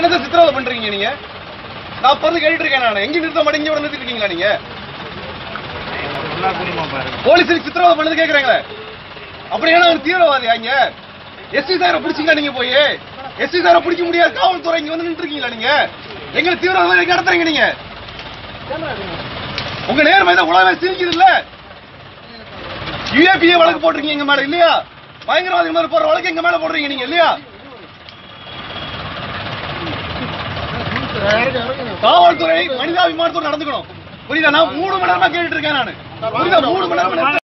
என்னது சித்திரவதை பண்றீங்க நீங்க நான் பிறந்து கேட்டுட்டு இருக்கேன் நான் எங்க நிறுத்த மாட்டேங்க இங்க நிறுத்திட்டு இருக்கீங்களா நீங்க போலீஸுக்கு சித்திரவதை பண்ணது கேக்குறாங்களே அப்படி என்ன ஒரு தீவிரவாதி அங்க எஸ்டி சாரை பிடிச்சிங்களா நீங்க போய் எஸ்டி சாரை பிடிக்க முடியாது காவல்துறை இங்க வந்து நின்று இருக்கீங்களா நீங்க எங்களை தீவிரவாதி எங்க நடத்துறீங்க நீங்க உங்க நேர்மை தான் உலகமே சிரிக்குது இல்ல யுஏபிஏ வழக்கு போட்டிருக்கீங்க எங்க மேல இல்லையா பயங்கரவாதி மேல போற வழக்கு எங்க மேல போடுறீங்க நீங்க இல்லையா காவல்துறை மனிதாபிமானத்தோடு நடந்துக்கணும் புரியுதா நான் மூணு மணி நேரமா கேட்டுட்டு இருக்கேன் நானு புரியுதா மூணு மணி நேரமா